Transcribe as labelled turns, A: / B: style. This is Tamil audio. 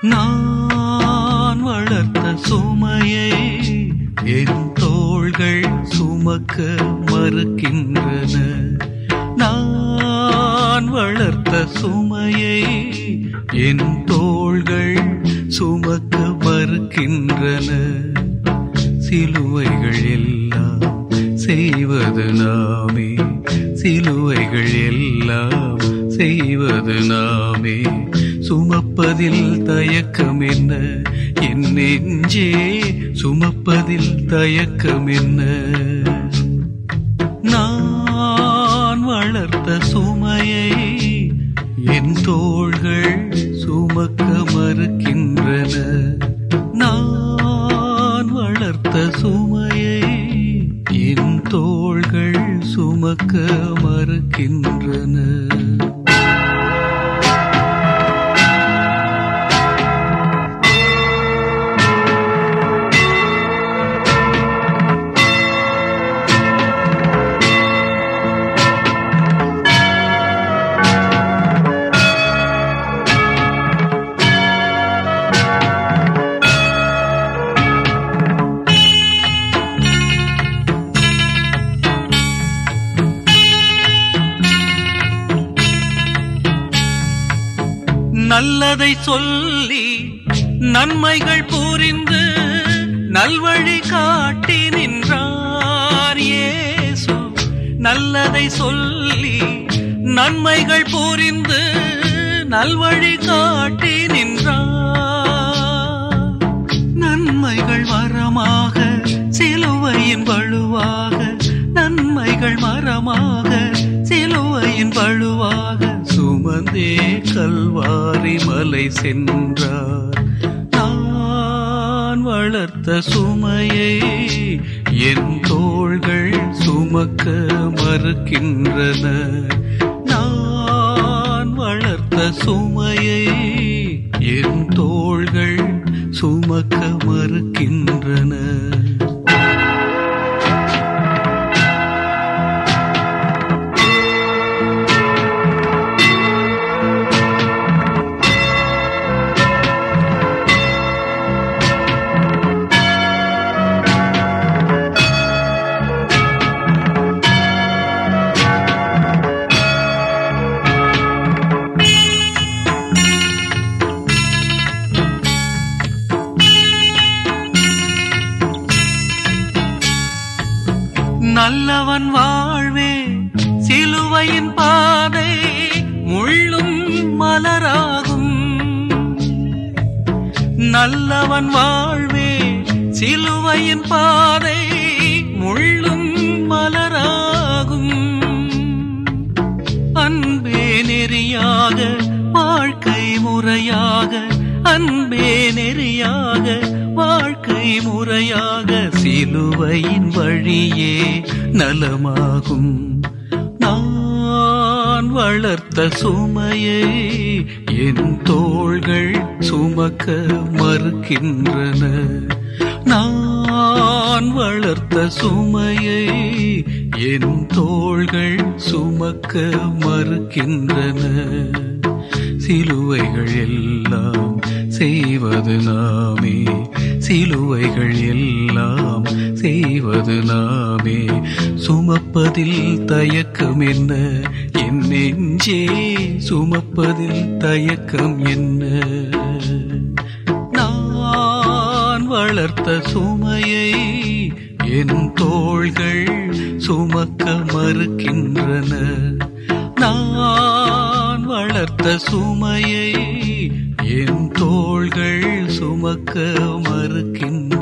A: நான் வளர்த்த சுமையை என் தோள்கள் சுமக்க மறுக்கின்றன நான் வளர்த்த சுமையை என் தோள்கள் சுமக்க மறுக்கின்றன சிலுவைகள் எல்லாம் செய்வது நாமே சிலுவைகள் எல்லாம் செய்வது நாமே சுமப்பதில் தயக்கம் என்ன என் நெஞ்சே சுமப்பதில் தயக்கம் என்ன நான் வளர்த்த சுமையை என் தோள்கள் சுமக்க மறுக்கின்றன நான் வளர்த்த சுமையை என் தோள்கள் சுமக்க மறுக்கின்றன நல்லதை சொல்லி நன்மைகள் புரிந்து நல்வழி காட்டி நின்றார் இயேசு நல்லதை சொல்லி நன்மைகள் புரிந்து நல்வழி காட்டி நின்றார் நன்மைகள் வரமாக சிலுவையின் வலுவாக நன்மைகள் மரமாக சிலுவையின் வலுவாக சுமந்தே கல்வாரி மலை சென்றார் நான் வளர்த்த சுமையை என் தோள்கள் சுமக்க மறுக்கின்றன நான் வளர்த்த சுமையை என் தோள்கள் சுமக்க மறுக்கின்றன நல்லவன் வாழ்வே சிலுவையின் பாதை முள்ளும் மலராகும் நல்லவன் வாழ்வே சிலுவையின் பாதை முள்ளும் மலராகும் அன்பே நெறியாக வாழ்க்கை முறையாக அன்பே நெறியாக வாழ்க்கை முறையாக சிலுவையின் வழியே நலமாகும் நான் வளர்த்த சுமையை என் தோள்கள் சுமக்க மறுக்கின்றன நான் வளர்த்த சுமையை என் தோள்கள் சுமக்க மறுக்கின்றன சிலுவைகள் எல்லாம் செய்வது நாமே சிலுவைகள் எல்லாம் செய்வது நாமே சுமப்பதில் தயக்கம் என்ன என் நெஞ்சே சுமப்பதில் தயக்கம் என்ன நான் வளர்த்த சுமையை என் தோள்கள் சுமக்க மறுக்கின்றன நான் வளர்த்த சுமையை என் தோள்கள் சுமக்க மறுக்கின்றன